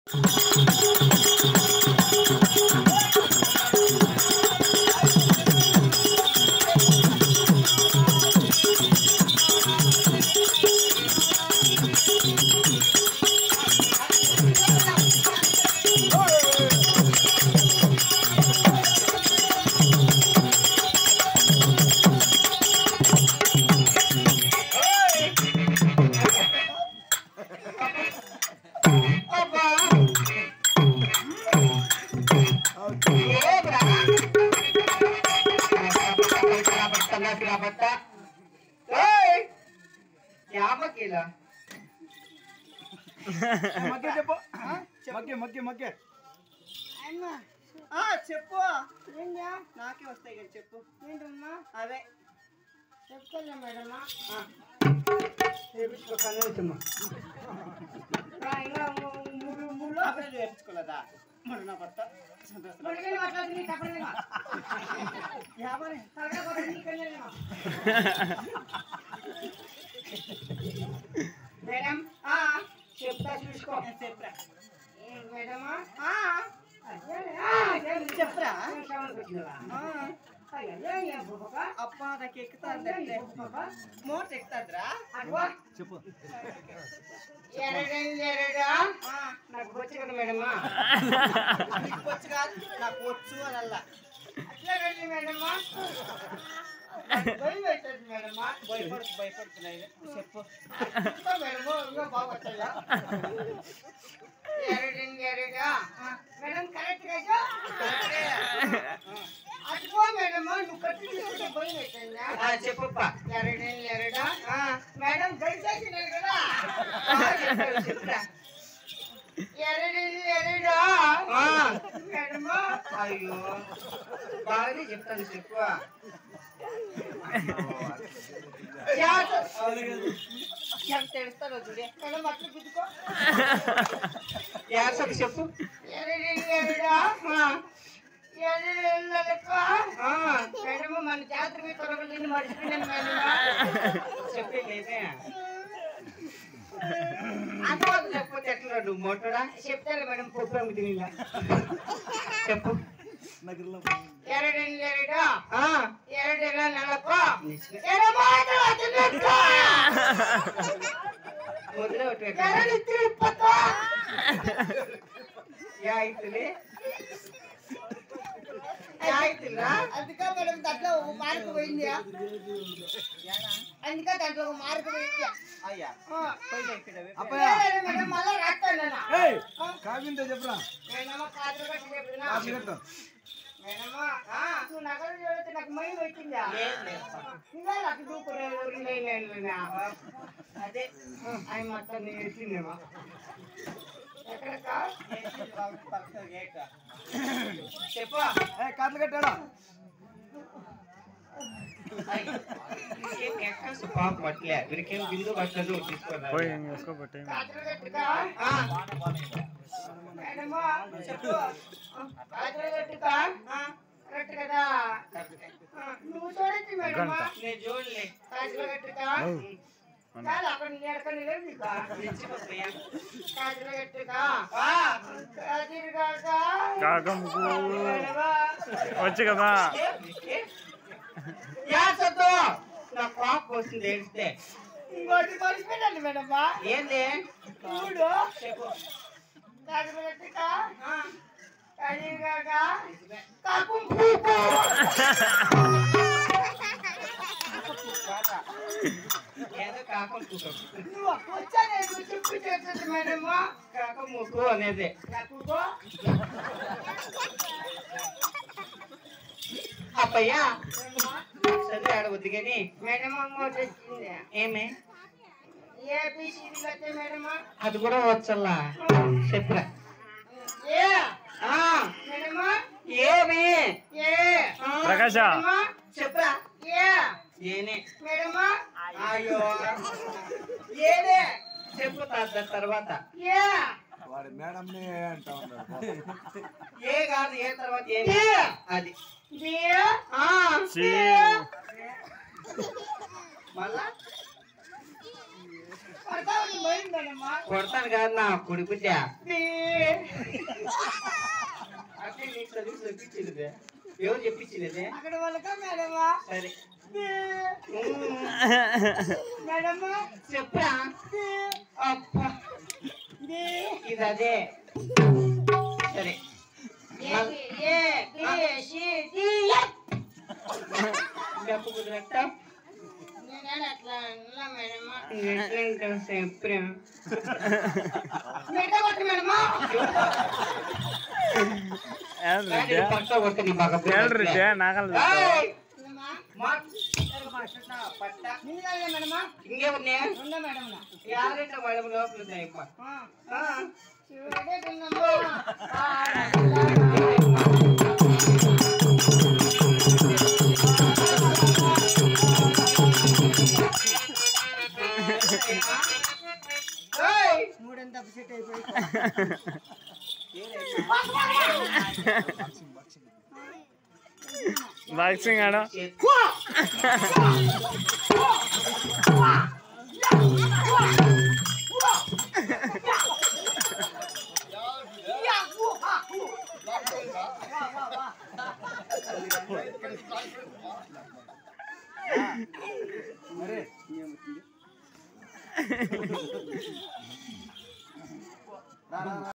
అబ్బా. ఏబ్రా? రాబట్ట, రాబట్ట. ఓయ్! యామకిలా మగ్గే చెప్పు మగ్గే మగ్గే మగ్గే ఆ, చెప్పు నాకే వస్తాయి కదా చెప్పు అవే చెప్తాను మేడమా చేపించుకో కనవచ్చమ్మా అప్పుడే చేపించుకోలేదా మరి నా భర్త సంతోషం మేడం ఆ, చెప్తా చూసుకో చెప్పరా మేడమా ఆ, చెప్పరా అప్ప నాకు ఎక్కుతాందంటే మోటర్ ఎక్కుతాందిరా చెప్పు ఎరడండి ఎరడా ఆ, నాకు వచ్చి కదా మేడమా నీకు వచ్చు కాదు నాకు వచ్చు అని అల్లా అట్లాగండి మేడమా భయం అవుతుంది మేడమా భయపడుతు భయపడుతున్నాయి చెప్పు ఇంకా మేడము ఇంకా బాగుంటుందా ఎరడండి ఎరడా మేడం కరెక్ట్ కదా అదిగో మేడమా నువ్వు కట్టి తీసుకుంటే భయం అవుతుందా ఆ, చెప్పప్పా ఎరడండి ఎరడా ఆ, మేడం దయచేసినారు కదా ఆ, చెప్పారు, చెప్పురా ఎరడండి ఎరడా ఆ, మేడమా అయ్యో బాగానే చెప్తాను చెప్పు ఎంత తెలుస్తారో చూడే మేడం అట్లా గుద్దుకో యాసకు చెప్పు ఎరడండి ఎరడా ఎరడెళ్ళక ఆ, మేడం మన జాతర మీద తొరగలింది మర్చిపోయినాను మేడం చెప్పే లేదే అంతవరకు చెప్పకపోతే ఎట్లా నువ్వు మోటడా చెప్తారు మేడం కుప్పం తినిలా చెప్పు నగరంలో ఎరడండి ఎరడా ఆ, ఎరడెళ్ళ నెలకు నిజమే. ఎరమాటలు వదిలినట్టు. ಮೊದಲೇ ಹೊಟ್ಟೆ ఎరడిత్తి ఇప్పತ್ತು. ಯಾಯ್ತಲಿ ಯಾಯ್ತಿಲ್ಲ అందుకే మేడం దాంట్లో ఒక మార్కు పోయింది అందుకే దాంట్లో ఒక మార్కు పోయింది అయ్యా ఆ. అప్పయ్య లేదు మేడం మళ్ళా రాస్తాను నేను. ఏయ్ కావిందో చెప్పురా మేడమా కాదులు కట్టి చెప్తున్నా. కాఫీ కట్టు మేడమా, ఆ, నువ్వు నగలు చూడితే నాకు మైండ్ వచ్చిందా ఇంకా నాకు దూకునే ఊరిలో అదే ఆయన మొత్తం నేర్చిందేమో ఎక్కడకా చెప్పు ఏ కాట్లు కట్టాడా ఎక్కడ పాప పట్టలే వీరికేం బిందు పట్టదు తీసుకోవాలి కాదులు కట్టుకా ఆ, మేడమా చెప్పు కాదులు కట్టుకా కరెక్ట్ కదా ఆ, నువ్వు చూడొచ్చు మేడమా నేను చూడలే కాదులు కట్టుకా చాలా అక్కడ నీ ఎక్కడ నిలబడి నీకా? తెచ్చిపోయా కాదులు కట్టుకా ఆ, కాదులు కాక కాకముకు మేడమా వచ్చు కదా యాసతో నా పాప వస్తుంది ఏడిస్తే ఇంకోటి మర్చిపోయాను మేడమా ఏంది చూడు చెప్పు కాదులు కట్టుకా ఆ, కాదులు కాక కాకుం పూపు ఏదో కాకం కూకం నువ్వు వచ్చాను నువ్వు చెప్పు చేస్తుంది మేడమా కాకం ముక్కు అనేది కాకుకో అప్పయ్యా సరే ఆడవద్దు కానీ మేడం అమ్మ వచ్చింది ఏమే ఏబిసిడి కట్టే మేడమా అది కూడా వచ్చల్లా చెప్పురా ఏ ఆ, మేడమా ఏమి ఏ ఆ, ప్రకాశ మేడమా చెప్పురా ఏ ఏనే మేడమా అయ్యో ఏనే చెప్పు తాత తర్వాత ఏ వాడి మేడంని అంటా ఉన్నాడు ఏ కాదు ఏ తర్వాత ఏమి ఏ. అది బి ఆ సి మళ్ళా పడతావు మైండ్ మేడమా కొడతాను కాదు నా కుడి బిడ్డ బి ఇట్లా చూసి చెప్పించింది ఎవరు చెప్పించింది అక్కడ వాళ్ళకా మేడమా సరే మేడమా చెప్పరా అబ్బా ఇది అదే సరే డబ్బు కుదిరట్ట నేను అట్లా అన్నా మేడమా ఎట్లా చెప్పరా మెడ కొట్టు మేడమా ఏం రెడ్డి పక్క కొట్టి నీ బాగా ఏం రెడ్డి నాకల్ పట్ట నిన్ను కాదులే మేడమా ఇంకేమున్నా ఉందా మేడమ్ యారెంట మేడం లోపల ఉన్నాయి అమ్మ. ఆ, చూడేటుందమ్మా ఏయ్, మూడంత అప్సెట్ అయిపోయి బాక్సింగ్ ఆడ రా, రా, రా.